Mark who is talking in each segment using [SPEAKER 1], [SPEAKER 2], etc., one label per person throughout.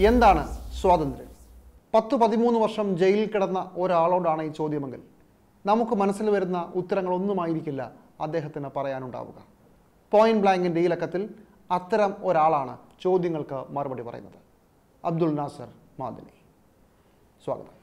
[SPEAKER 1] എന്താണ് സ്വാതന്ത്ര്യം പത്ത് പതിമൂന്ന് വർഷം ജയിലിൽ കിടന്ന ഒരാളോടാണ് ഈ ചോദ്യമെങ്കിൽ നമുക്ക് മനസ്സിൽ വരുന്ന ഉത്തരങ്ങളൊന്നുമായിരിക്കില്ല അദ്ദേഹത്തിന് പറയാനുണ്ടാവുക പോയിന്റ് ബ്ലാങ്കിൻ്റെ ഈ ലക്കത്തിൽ അത്തരം ഒരാളാണ് ചോദ്യങ്ങൾക്ക് മറുപടി പറയുന്നത് അബ്ദുൽ നാസർ മാദിനി സ്വാഗതം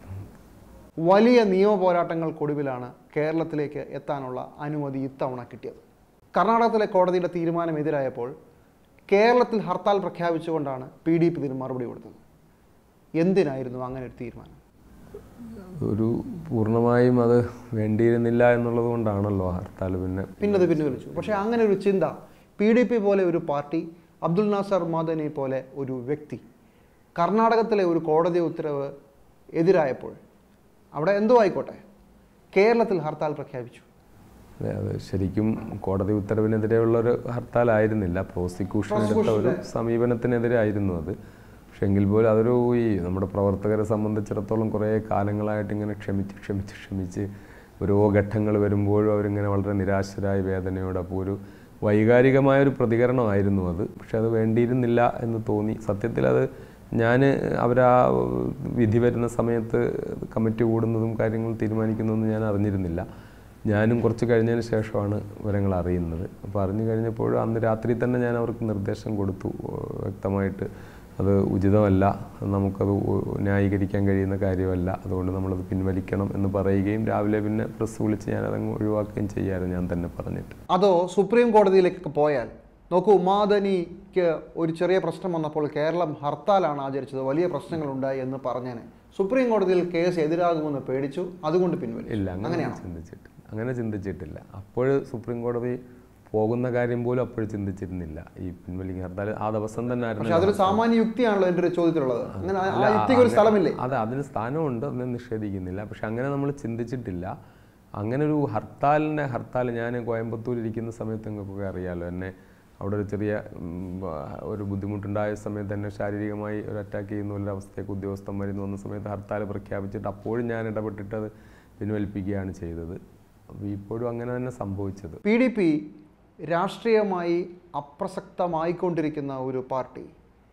[SPEAKER 1] വലിയ നിയമ പോരാട്ടങ്ങൾക്കൊടുവിലാണ് കേരളത്തിലേക്ക് എത്താനുള്ള അനുമതി ഇത്തവണ കിട്ടിയത് കർണാടകത്തിലെ കോടതിയുടെ തീരുമാനം എതിരായപ്പോൾ കേരളത്തിൽ ഹർത്താൽ പ്രഖ്യാപിച്ചുകൊണ്ടാണ് പി ഡി പി ഇതിന് മറുപടി കൊടുത്തത് എന്തിനായിരുന്നു അങ്ങനെ ഒരു തീരുമാനം
[SPEAKER 2] ഒരു പൂർണ്ണമായും അത് വേണ്ടിയിരുന്നില്ല എന്നുള്ളത് കൊണ്ടാണല്ലോ ഹർത്താൽ പിന്നെ
[SPEAKER 1] പിന്നെ അത് പിൻവലിച്ചു പക്ഷേ അങ്ങനെ ഒരു ചിന്ത പി ഡി പി പോലെ ഒരു പാർട്ടി അബ്ദുൽ നാസർ മാദനി പോലെ ഒരു വ്യക്തി കർണാടകത്തിലെ ഒരു കോടതി ഉത്തരവ് എതിരായപ്പോൾ അവിടെ എന്തോ ആയിക്കോട്ടെ കേരളത്തിൽ ഹർത്താൽ പ്രഖ്യാപിച്ചു
[SPEAKER 2] അതെ, അത് ശരിക്കും കോടതി ഉത്തരവിനെതിരെയുള്ള ഒരു ഹർത്താലായിരുന്നില്ല പ്രോസിക്യൂഷൻ എടുത്ത ഒരു സമീപനത്തിനെതിരെ ആയിരുന്നു അത് പക്ഷെ എങ്കിൽ പോലും അതൊരു ഈ നമ്മുടെ പ്രവർത്തകരെ സംബന്ധിച്ചിടത്തോളം കുറേ കാലങ്ങളായിട്ട് ഇങ്ങനെ ക്ഷമിച്ച് ക്ഷമിച്ച് ക്ഷമിച്ച് ഓരോ ഘട്ടങ്ങൾ വരുമ്പോഴും അവരിങ്ങനെ വളരെ നിരാശരായ വേദനയോടെ അപ്പോൾ ഒരു വൈകാരികമായ ഒരു പ്രതികരണമായിരുന്നു അത് പക്ഷെ അത് വേണ്ടിയിരുന്നില്ല എന്ന് തോന്നി സത്യത്തിൽ അത് ഞാൻ അവരാ വിധി വരുന്ന സമയത്ത് കമ്മിറ്റി കൂടുന്നതും കാര്യങ്ങൾ തീരുമാനിക്കുന്നതും ഞാൻ അറിഞ്ഞിരുന്നില്ല ഞാനും കുറച്ച് കഴിഞ്ഞതിന് ശേഷമാണ് വിവരങ്ങൾ അറിയുന്നത് അപ്പോൾ അറിഞ്ഞു കഴിഞ്ഞപ്പോൾ അന്ന് രാത്രി തന്നെ ഞാൻ അവർക്ക് നിർദ്ദേശം കൊടുത്തു ഏഹ് വ്യക്തമായിട്ട് അത് ഉചിതമല്ല നമുക്കത് ഉ- ന്യായീകരിക്കാൻ കഴിയുന്ന കാര്യമല്ല അതുകൊണ്ട് നമ്മളത് പിൻവലിക്കണം എന്ന് പറയുകയും രാവിലെ പിന്നെ പ്രസ് വിളിച്ച് ഞാൻ അതങ്ങ് ഒഴിവാക്കുകയും ചെയ്യാമായിരുന്നു ഞാൻ തന്നെ പറഞ്ഞിട്ട്
[SPEAKER 1] അതോ സുപ്രീം കോടതിയിലേക്കൊക്കെ പോയാൽ നോക്കൂ ഉമാദനിക്ക് ഒരു ചെറിയ പ്രശ്നം വന്നപ്പോൾ കേരളം ഹർത്താലാണ് ആചരിച്ചത് വലിയ പ്രശ്നങ്ങളുണ്ടായി എന്ന് പറഞ്ഞേനെ സുപ്രീം കോടതിയിൽ കേസ് എതിരാകുമെന്ന് പേടിച്ചു അതുകൊണ്ട് പിൻവലിച്ചു
[SPEAKER 2] ഇല്ല അങ്ങനെ
[SPEAKER 1] അങ്ങനെയാണോ
[SPEAKER 2] ചിന്തിച്ചിട്ടില്ല അങ്ങനെ ചിന്തിച്ചിട്ടില്ല അപ്പോൾ സുപ്രീം കോടതി പോകുന്ന കാര്യം പോലും അപ്പോൾ ചിന്തിച്ചിരുന്നില്ല ഈ പിൻവലിക്കുന്ന ഹർത്താൽ ആ ദിവസം തന്നെ
[SPEAKER 1] പക്ഷെ
[SPEAKER 2] ആയിരുന്നു
[SPEAKER 1] അതൊരു സാമാന്യ യുക്തിയാണല്ലോ എൻ്റെ ഒരു ചോദ്യത്തിലുള്ളത് അങ്ങനെ ആ- ആ യുക്തിക്ക് ഒരു സ്ഥലമില്ലേ
[SPEAKER 2] അതെ അതിന് സ്ഥാനമുണ്ട് അതിനെ നിഷേധിക്കുന്നില്ല പക്ഷെ അങ്ങനെ നമ്മൾ ചിന്തിച്ചിട്ടില്ല അങ്ങനെ ഒരു ഹർത്താലിനെ ഹർത്താൽ ഞാൻ കോയമ്പത്തൂർ ഇരിക്കുന്ന സമയത്ത് നിങ്ങൾക്കൊക്കെ അറിയാലോ എന്നെ അവിടെ ഒരു ചെറിയ ഉം, ഒരു ബുദ്ധിമുട്ടുണ്ടായ സമയത്ത് എന്നെ ശാരീരികമായി ഒരു അറ്റാക്ക് ചെയ്യുന്ന ഒരു അവസ്ഥയൊക്കെ ഉദ്യോഗസ്ഥന്മാർ വന്ന സമയത്ത് ഹർത്താൽ പ്രഖ്യാപിച്ചിട്ട് അപ്പോഴും ഞാൻ ഇടപെട്ടിട്ട് അത് പിൻവലിപ്പിക്കുകയാണ് ചെയ്തത് അപ്പോൾ ഇപ്പോഴും അങ്ങനെ തന്നെ സംഭവിച്ചത്
[SPEAKER 1] പി ഡി പി രാഷ്ട്രീയമായി അപ്രസക്തമായിക്കൊണ്ടിരിക്കുന്ന ഒരു പാർട്ടി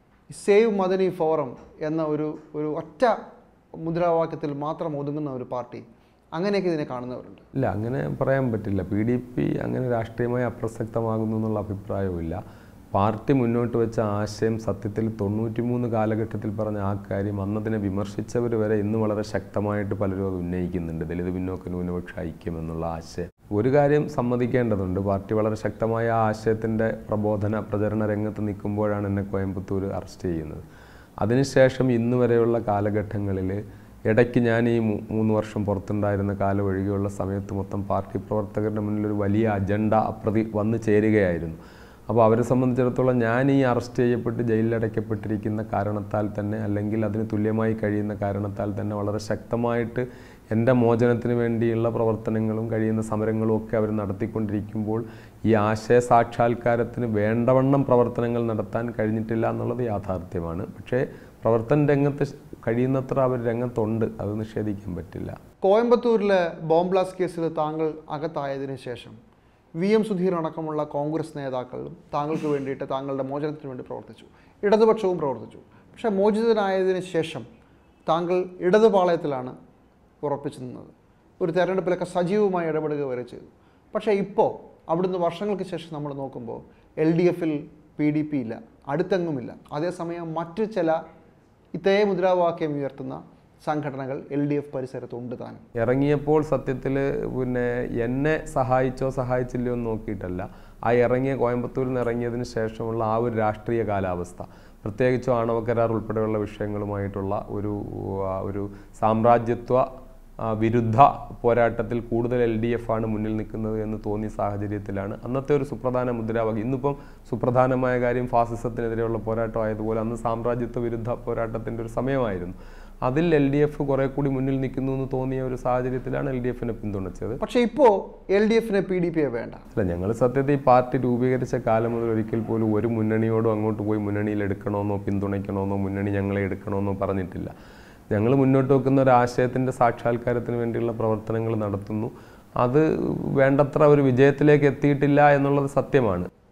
[SPEAKER 1] സേവ് മദനി ഫോറം എന്ന ഒരു ഒരു ഒറ്റ മുദ്രാവാക്യത്തിൽ മാത്രം ഒതുങ്ങുന്ന ഒരു പാർട്ടി അങ്ങനെയൊക്കെ ഇതിനെ കാണുന്നവരുണ്ട്
[SPEAKER 2] ഇല്ല അങ്ങനെ പറയാൻ പറ്റില്ല പി ഡി പി അങ്ങനെ രാഷ്ട്രീയമായി അപ്രസക്തമാകുന്നു എന്നുള്ള അഭിപ്രായവുമില്ല പാർട്ടി മുന്നോട്ട് വെച്ച ആശയം സത്യത്തിൽ തൊണ്ണൂറ്റിമൂന്ന് കാലഘട്ടത്തിൽ പറഞ്ഞ ആ കാര്യം അന്നതിനെ വിമർശിച്ചവർ വരെ ഇന്ന് വളരെ ശക്തമായിട്ട് പലരും അത് ഉന്നയിക്കുന്നുണ്ട് ദലിത് പിന്നോക്ക ന്യൂനപക്ഷ ഐക്യം എന്നുള്ള ആശയം ഒരു കാര്യം സമ്മതിക്കേണ്ടതുണ്ട് പാർട്ടി വളരെ ശക്തമായ ആ ആശയത്തിൻ്റെ പ്രബോധന പ്രചരണ രംഗത്ത് നിൽക്കുമ്പോഴാണ് എന്നെ കോയമ്പത്തൂർ അറസ്റ്റ് ചെയ്യുന്നത് അതിനുശേഷം ഇന്ന് വരെയുള്ള കാലഘട്ടങ്ങളിൽ ഇടയ്ക്ക് ഞാൻ ഈ മൂ- മൂന്ന് വർഷം പുറത്തുണ്ടായിരുന്ന കാലം ഒഴികെയുള്ള സമയത്ത് മൊത്തം പാർട്ടി പ്രവർത്തകരുടെ മുന്നിൽ ഒരു വലിയ അജണ്ട അപ്രതി വന്നു ചേരുകയായിരുന്നു അപ്പോൾ അവരെ സംബന്ധിച്ചിടത്തോളം ഞാൻ ഈ അറസ്റ്റ് ചെയ്യപ്പെട്ട് ജയിലിലടയ്ക്കപ്പെട്ടിരിക്കുന്ന കാരണത്താൽ തന്നെ അല്ലെങ്കിൽ അതിന് തുല്യമായി കഴിയുന്ന കാരണത്താൽ തന്നെ വളരെ ശക്തമായിട്ട് എൻ്റെ മോചനത്തിന് വേണ്ടിയുള്ള പ്രവർത്തനങ്ങളും കഴിയുന്ന സമരങ്ങളും ഒക്കെ അവർ നടത്തിക്കൊണ്ടിരിക്കുമ്പോൾ ഈ ആശയ സാക്ഷാത്കാരത്തിന് വേണ്ടവണ്ണം പ്രവർത്തനങ്ങൾ നടത്താൻ കഴിഞ്ഞിട്ടില്ല എന്നുള്ളത് യാഥാർത്ഥ്യമാണ് പക്ഷേ പ്രവർത്തന രംഗത്ത് കഴിയുന്നത്ര അവർ രംഗത്തുണ്ട് അത് നിഷേധിക്കാൻ പറ്റില്ല
[SPEAKER 1] കോയമ്പത്തൂരിലെ ബോംബ് ബ്ലാസ്റ്റ് കേസിൽ താങ്കൾ അകത്തായതിനു ശേഷം വി എം സുധീർ അടക്കമുള്ള കോൺഗ്രസ് നേതാക്കളും താങ്കൾക്ക് വേണ്ടിയിട്ട് താങ്കളുടെ മോചനത്തിന് വേണ്ടി പ്രവർത്തിച്ചു ഇടതുപക്ഷവും പ്രവർത്തിച്ചു പക്ഷേ മോചിതനായതിനു ശേഷം താങ്കൾ ഇടതുപാളയത്തിലാണ് ഉറപ്പിച്ചു നിന്നത് ഒരു തെരഞ്ഞെടുപ്പിലൊക്കെ സജീവമായി ഇടപെടുക വരെ ചെയ്തു പക്ഷേ ഇപ്പോൾ അവിടുന്ന് വർഷങ്ങൾക്ക് ശേഷം നമ്മൾ നോക്കുമ്പോൾ എൽ ഡി എഫിൽ പി ഡി പി ഇല്ല അടുത്തെങ്ങുമില്ല അതേസമയം മറ്റു ചില ഇതേ മുദ്രാവാക്യം ഉയർത്തുന്ന സംഘടനകൾ എൽ ഡി എഫ് പരിസരത്തുണ്ട് താനും
[SPEAKER 2] ഇറങ്ങിയപ്പോൾ സത്യത്തിൽ പിന്നെ എന്നെ സഹായിച്ചോ സഹായിച്ചില്ലയോ എന്ന് നോക്കിയിട്ടല്ല ആ ഇറങ്ങിയ കോയമ്പത്തൂരിൽ നിന്ന് ഇറങ്ങിയതിന് ശേഷമുള്ള ആ ഒരു രാഷ്ട്രീയ കാലാവസ്ഥ പ്രത്യേകിച്ചും ആണവ കരാർ ഉൾപ്പെടെയുള്ള വിഷയങ്ങളുമായിട്ടുള്ള ഒരു ആ, ഒരു സാമ്രാജ്യത്വ ആ, വിരുദ്ധ പോരാട്ടത്തിൽ കൂടുതൽ എൽ ഡി എഫ് ആണ് മുന്നിൽ നിൽക്കുന്നത് എന്ന് തോന്നിയ സാഹചര്യത്തിലാണ് അന്നത്തെ ഒരു സുപ്രധാന മുദ്രാവാക്യം ഇന്നിപ്പം സുപ്രധാനമായ കാര്യം ഫാസിസത്തിനെതിരെയുള്ള പോരാട്ടം ആയതുപോലെ അന്ന് സാമ്രാജ്യത്വ വിരുദ്ധ പോരാട്ടത്തിൻ്റെ ഒരു സമയമായിരുന്നു അതിൽ എൽ ഡി എഫ് കുറെ കൂടി മുന്നിൽ നിൽക്കുന്നു എന്ന് തോന്നിയ ഒരു സാഹചര്യത്തിലാണ് എൽ ഡി എഫിനെ പിന്തുണച്ചത്
[SPEAKER 1] പക്ഷേ ഇപ്പോൾ എൽ ഡി എഫിനെ പി ഡി പിയെ വേണ്ട
[SPEAKER 2] അല്ല ഞങ്ങൾ സത്യത്തിൽ ഈ പാർട്ടി രൂപീകരിച്ച കാലം മുതൽ ഒരിക്കൽ പോലും ഒരു മുന്നണിയോടും അങ്ങോട്ട് പോയി മുന്നണിയിൽ എടുക്കണമെന്നോ പിന്തുണയ്ക്കണമെന്നോ മുന്നണി ഞങ്ങളെ എടുക്കണമെന്നോ പറഞ്ഞിട്ടില്ല ഞങ്ങൾ മുന്നോട്ട് വെക്കുന്ന ഒരു ആശയത്തിൻ്റെ സാക്ഷാത്കാരത്തിന് വേണ്ടിയുള്ള പ്രവർത്തനങ്ങൾ നടത്തുന്നു അത് വേണ്ടത്ര ഒരു വിജയത്തിലേക്ക് എത്തിയിട്ടില്ല എന്നുള്ളത് സത്യമാണ്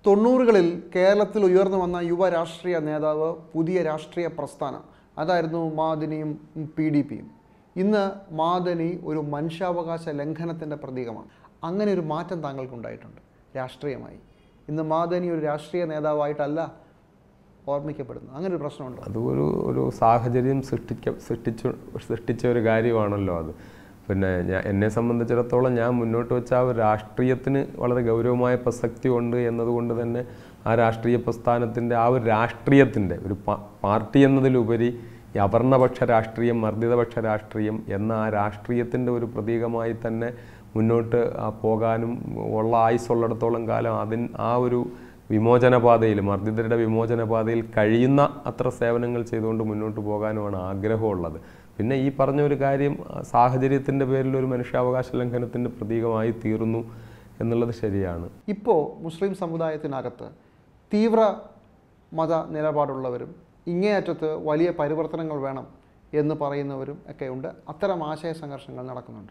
[SPEAKER 1] തൊണ്ണൂറുകളിൽ കേരളത്തിൽ ഉയർന്നു വന്ന യുവ രാഷ്ട്രീയ നേതാവ് പുതിയ രാഷ്ട്രീയ പ്രസ്ഥാനം അതായിരുന്നു മാദിനിയും പി ഡി പിയും ഇന്ന് മാദനി ഒരു മനുഷ്യാവകാശ ലംഘനത്തിൻ്റെ പ്രതീകമാണ് അങ്ങനെ ഒരു മാറ്റം താങ്കൾക്കുണ്ടായിട്ടുണ്ട് രാഷ്ട്രീയമായി ഇന്ന് മാദനി ഒരു രാഷ്ട്രീയ നേതാവായിട്ടല്ല ഓർമ്മിക്കപ്പെടുന്നത് അങ്ങനെ ഒരു പ്രശ്നമുണ്ടോ
[SPEAKER 2] അത് ഒരു ഒരു സാഹചര്യം സൃഷ്ടിക്ക സൃഷ്ടിച്ചു സൃഷ്ടിച്ച ഒരു കാര്യമാണല്ലോ അത് പിന്നെ ഞാൻ എന്നെ സംബന്ധിച്ചിടത്തോളം ഞാൻ മുന്നോട്ട് വെച്ച ആ ഒരു രാഷ്ട്രീയത്തിന് വളരെ ഗൗരവമായ പ്രസക്തി ഉണ്ട് എന്നതുകൊണ്ട് തന്നെ ആ രാഷ്ട്രീയ പ്രസ്ഥാനത്തിൻ്റെ ആ ഒരു രാഷ്ട്രീയത്തിൻ്റെ ഒരു പാ- പാർട്ടി എന്നതിലുപരി ഈ അപർണപക്ഷ രാഷ്ട്രീയം മർദ്ദിതപക്ഷ രാഷ്ട്രീയം എന്ന ആ രാഷ്ട്രീയത്തിൻ്റെ ഒരു പ്രതീകമായി തന്നെ മുന്നോട്ട് ആ പോകാനും ഉള്ള ആയുസ്സുള്ളിടത്തോളം കാലം അതിൻ ആ ഒരു വിമോചനപാതയിൽ മർദ്ദിതരുടെ വിമോചനപാതയിൽ കഴിയുന്ന അത്ര സേവനങ്ങൾ ചെയ്തുകൊണ്ട് മുന്നോട്ട് പോകാനുമാണ് ആഗ്രഹമുള്ളത് പിന്നെ ഈ പറഞ്ഞ ഒരു കാര്യം ആ, സാഹചര്യത്തിൻ്റെ പേരിൽ ഒരു മനുഷ്യാവകാശ ലംഘനത്തിൻ്റെ പ്രതീകമായി തീർന്നു എന്നുള്ളത് ശരിയാണ്
[SPEAKER 1] ഇപ്പോൾ മുസ്ലിം സമുദായത്തിനകത്ത് തീവ്ര മത നിലപാടുള്ളവരും ഇങ്ങേയറ്റത്ത് വലിയ പരിവർത്തനങ്ങൾ വേണം എന്ന് പറയുന്നവരും ഒക്കെ ഉണ്ട് അത്തരം ആശയ സംഘർഷങ്ങൾ നടക്കുന്നുണ്ട്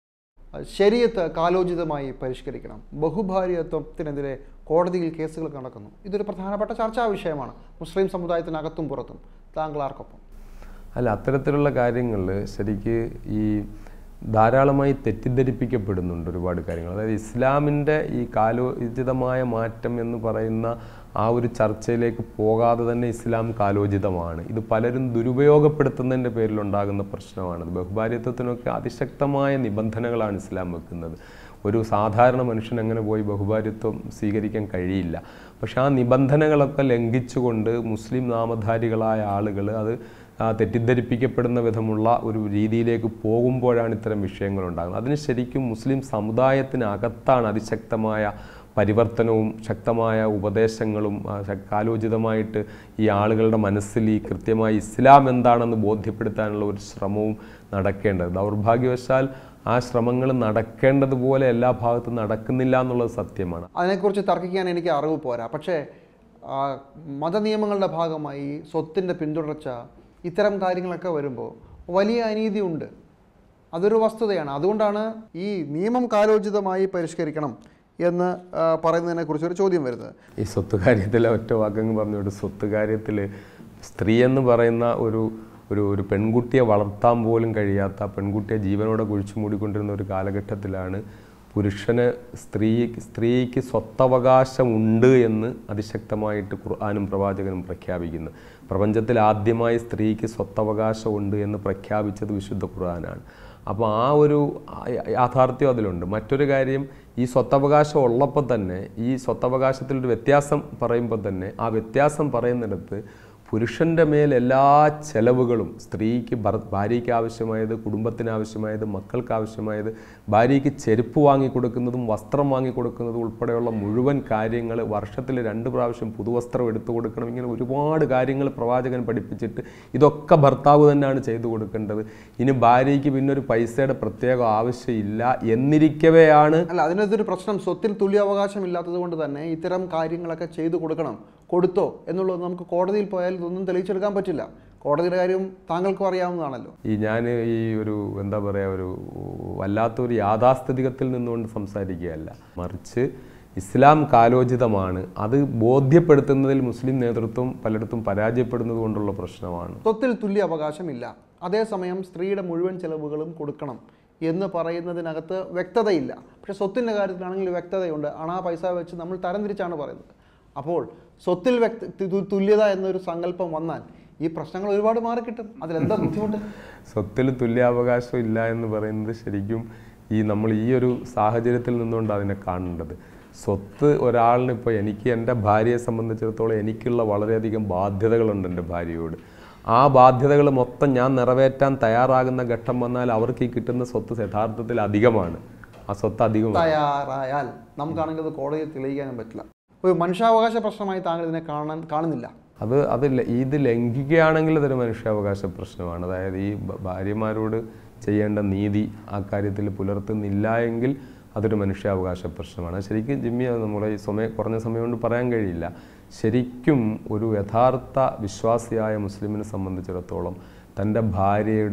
[SPEAKER 1] ശരീരത്ത് കാലോചിതമായി പരിഷ്കരിക്കണം ബഹുഭാര്യത്വത്തിനെതിരെ കോടതിയിൽ കേസുകൾ നടക്കുന്നു ഇതൊരു പ്രധാനപ്പെട്ട ചർച്ചാ വിഷയമാണ് മുസ്ലിം സമുദായത്തിനകത്തും പുറത്തും താങ്കൾ ആർക്കൊപ്പം
[SPEAKER 2] അല്ല അത്തരത്തിലുള്ള കാര്യങ്ങളിൽ ശരിക്ക് ഈ ധാരാളമായി തെറ്റിദ്ധരിപ്പിക്കപ്പെടുന്നുണ്ട് ഒരുപാട് കാര്യങ്ങൾ അതായത് ഇസ്ലാമിൻ്റെ ഈ കാലോചിതമായ മാറ്റം എന്ന് പറയുന്ന ആ ഒരു ചർച്ചയിലേക്ക് പോകാതെ തന്നെ ഇസ്ലാം കാലോചിതമാണ് ഇത് പലരും ദുരുപയോഗപ്പെടുത്തുന്നതിൻ്റെ പേരിലുണ്ടാകുന്ന പ്രശ്നമാണ് ബഹുഭാര്യത്വത്തിനൊക്കെ അതിശക്തമായ നിബന്ധനകളാണ് ഇസ്ലാം വെക്കുന്നത് ഒരു സാധാരണ മനുഷ്യൻ അങ്ങനെ പോയി ബഹുഭാര്യത്വം സ്വീകരിക്കാൻ കഴിയില്ല പക്ഷെ ആ നിബന്ധനകളൊക്കെ ലംഘിച്ചുകൊണ്ട് മുസ്ലിം നാമധാരികളായ ആളുകൾ അത് ആ, തെറ്റിദ്ധരിപ്പിക്കപ്പെടുന്ന വിധമുള്ള ഒരു രീതിയിലേക്ക് പോകുമ്പോഴാണ് ഇത്തരം വിഷയങ്ങൾ ഉണ്ടാകുന്നത് അതിന് ശരിക്കും മുസ്ലിം സമുദായത്തിനകത്താണ് അതിശക്തമായ പരിവർത്തനവും ശക്തമായ ഉപദേശങ്ങളും ആ, ശ- കാലോചിതമായിട്ട് ഈ ആളുകളുടെ മനസ്സിൽ ഈ കൃത്യമായി ഇസ്ലാം എന്താണെന്ന് ബോധ്യപ്പെടുത്താനുള്ള ഒരു ശ്രമവും നടക്കേണ്ടത് ദൗർഭാഗ്യവശാൽ ആ ശ്രമങ്ങൾ നടക്കേണ്ടതുപോലെ എല്ലാ ഭാഗത്തും നടക്കുന്നില്ല എന്നുള്ളത് സത്യമാണ്
[SPEAKER 1] അതിനെക്കുറിച്ച് തർക്കിക്കാൻ എനിക്ക് അറിവ് പോരാ പക്ഷേ ആ, മതനിയമങ്ങളുടെ ഭാഗമായി സ്വത്തിൻ്റെ പിന്തുടർച്ച ഇത്തരം കാര്യങ്ങളൊക്കെ വരുമ്പോൾ വലിയ അനീതിയുണ്ട് അതൊരു വസ്തുതയാണ് അതുകൊണ്ടാണ് ഈ നിയമം കാലോചിതമായി പരിഷ്കരിക്കണം എന്ന് ആ, പറയുന്നതിനെക്കുറിച്ച് ഒരു ചോദ്യം വരുന്നത്
[SPEAKER 2] ഈ സ്വത്ത് കാര്യത്തിൽ ഒറ്റ വാക്കങ്ങ് പറഞ്ഞുകൊണ്ട് സ്വത്ത് കാര്യത്തിൽ സ്ത്രീ എന്ന് പറയുന്ന ഒരു ഒരു ഒരു പെൺകുട്ടിയെ വളർത്താൻ പോലും കഴിയാത്ത പെൺകുട്ടിയെ ജീവനോടെ കുഴിച്ചു മൂടിക്കൊണ്ടിരുന്ന ഒരു കാലഘട്ടത്തിലാണ് പുരുഷന് സ്ത്രീ സ്ത്രീക്ക് സ്വത്തവകാശമുണ്ട് എന്ന് അതിശക്തമായിട്ട് ഖുർആാനും പ്രവാചകനും പ്രഖ്യാപിക്കുന്നു പ്രപഞ്ചത്തിൽ ആദ്യമായി സ്ത്രീക്ക് സ്വത്തവകാശമുണ്ട് എന്ന് പ്രഖ്യാപിച്ചത് വിശുദ്ധ ഖുർആനാണ് അപ്പോൾ ആ ഒരു ആ- യാഥാർത്ഥ്യം അതിലുണ്ട് മറ്റൊരു കാര്യം ഈ സ്വത്തവകാശം ഉള്ളപ്പോൾ തന്നെ ഈ സ്വത്തവകാശത്തിലൊരു വ്യത്യാസം പറയുമ്പോൾ തന്നെ ആ വ്യത്യാസം പറയുന്നിടത്ത് പുരുഷൻ്റെ മേൽ എല്ലാ ചെലവുകളും സ്ത്രീക്ക് ഭർ ഭാര്യയ്ക്ക് ആവശ്യമായത് കുടുംബത്തിന് ആവശ്യമായത് മക്കൾക്ക് ആവശ്യമായത് ഭാര്യയ്ക്ക് ചെരുപ്പ് വാങ്ങിക്കൊടുക്കുന്നതും വസ്ത്രം വാങ്ങിക്കൊടുക്കുന്നതും ഉൾപ്പെടെയുള്ള മുഴുവൻ കാര്യങ്ങൾ വർഷത്തിൽ രണ്ട് പ്രാവശ്യം പുതുവസ്ത്രം എടുത്തു കൊടുക്കണം ഇങ്ങനെ ഒരുപാട് കാര്യങ്ങൾ പ്രവാചകൻ പഠിപ്പിച്ചിട്ട് ഇതൊക്കെ ഭർത്താവ് തന്നെയാണ് ചെയ്തു കൊടുക്കേണ്ടത് ഇനി ഭാര്യയ്ക്ക് പിന്നെ ഒരു പൈസയുടെ പ്രത്യേക ആവശ്യമില്ല എന്നിരിക്കവെയാണ്
[SPEAKER 1] അല്ല അതിനകത്തൊരു പ്രശ്നം സ്വത്തിൽ തുല്യാവകാശം ഇല്ലാത്തത് കൊണ്ട് തന്നെ ഇത്തരം കാര്യങ്ങളൊക്കെ ചെയ്തു കൊടുക്കണം കൊടുത്തോ എന്നുള്ളത് നമുക്ക് കോടതിയിൽ പോയാൽ ഇതൊന്നും തെളിയിച്ചെടുക്കാൻ പറ്റില്ല കോടതിയുടെ കാര്യം താങ്കൾക്കും അറിയാവുന്നതാണല്ലോ
[SPEAKER 2] ഈ ഞാൻ ഈ ഒരു എന്താ പറയുക ഒരു വല്ലാത്തൊരു യാഥാസ്ഥിതികത്തിൽ നിന്നുകൊണ്ട് സംസാരിക്കുകയല്ല മറിച്ച് ഇസ്ലാം കാലോചിതമാണ് അത് ബോധ്യപ്പെടുത്തുന്നതിൽ മുസ്ലിം നേതൃത്വം പലയിടത്തും പരാജയപ്പെടുന്നത് കൊണ്ടുള്ള പ്രശ്നമാണ്
[SPEAKER 1] സ്വത്തിൽ തുല്യ അവകാശമില്ല അതേസമയം സ്ത്രീയുടെ മുഴുവൻ ചെലവുകളും കൊടുക്കണം എന്ന് പറയുന്നതിനകത്ത് വ്യക്തതയില്ല പക്ഷേ സ്വത്തിൻ്റെ കാര്യത്തിലാണെങ്കിൽ വ്യക്തതയുണ്ട് അണാ പൈസ വെച്ച് നമ്മൾ തരംതിരിച്ചാണ് പറയുന്നത് അപ്പോൾ സ്വത്തിൽ വ്യക്ത തു- തുല്യത എന്നൊരു സങ്കല്പം വന്നാൽ ഈ പ്രശ്നങ്ങൾ ഒരുപാട് മാറിക്കിട്ടും അതിലെന്താ ബുദ്ധിമുട്ട്
[SPEAKER 2] സ്വത്തിൽ തുല്യാവകാശം ഇല്ല എന്ന് പറയുന്നത് ശരിക്കും ഈ നമ്മൾ ഈ ഒരു സാഹചര്യത്തിൽ നിന്നുകൊണ്ട് അതിനെ കാണേണ്ടത് സ്വത്ത് ഒരാളിന് ഇപ്പോൾ എനിക്ക് എൻ്റെ ഭാര്യയെ സംബന്ധിച്ചിടത്തോളം എനിക്കുള്ള വളരെയധികം ബാധ്യതകളുണ്ട് എൻ്റെ ഭാര്യയോട് ആ ബാധ്യതകൾ മൊത്തം ഞാൻ നിറവേറ്റാൻ തയ്യാറാകുന്ന ഘട്ടം വന്നാൽ അവർക്ക് ഈ കിട്ടുന്ന സ്വത്ത് യഥാർത്ഥത്തിൽ അധികമാണ് ആ സ്വത്ത് അധികമാണ്
[SPEAKER 1] തയ്യാറായാൽ നമുക്കാണെങ്കിൽ അത് കോടതിയിൽ തെളിയിക്കാനും പറ്റില്ല ഒരു മനുഷ്യാവകാശ പ്രശ്നമായി താങ്കൾ ഇതിനെ കാണാൻ കാണുന്നില്ല
[SPEAKER 2] അത് അത് ല- ഇത് ലംഘിക്കുകയാണെങ്കിൽ അതൊരു മനുഷ്യാവകാശ പ്രശ്നമാണ് അതായത് ഈ ഭ- ഭാര്യമാരോട് ചെയ്യേണ്ട നീതി ആ കാര്യത്തിൽ പുലർത്തുന്നില്ല എങ്കിൽ അതൊരു മനുഷ്യാവകാശ പ്രശ്നമാണ് ശരിക്കും ജിമ്മി അത് നമ്മളെ ഈ സമയം കുറഞ്ഞ സമയം കൊണ്ട് പറയാൻ കഴിയില്ല ശരിക്കും ഒരു യഥാർത്ഥ വിശ്വാസിയായ മുസ്ലിമിനെ സംബന്ധിച്ചിടത്തോളം തൻ്റെ ഭാര്യയുടെ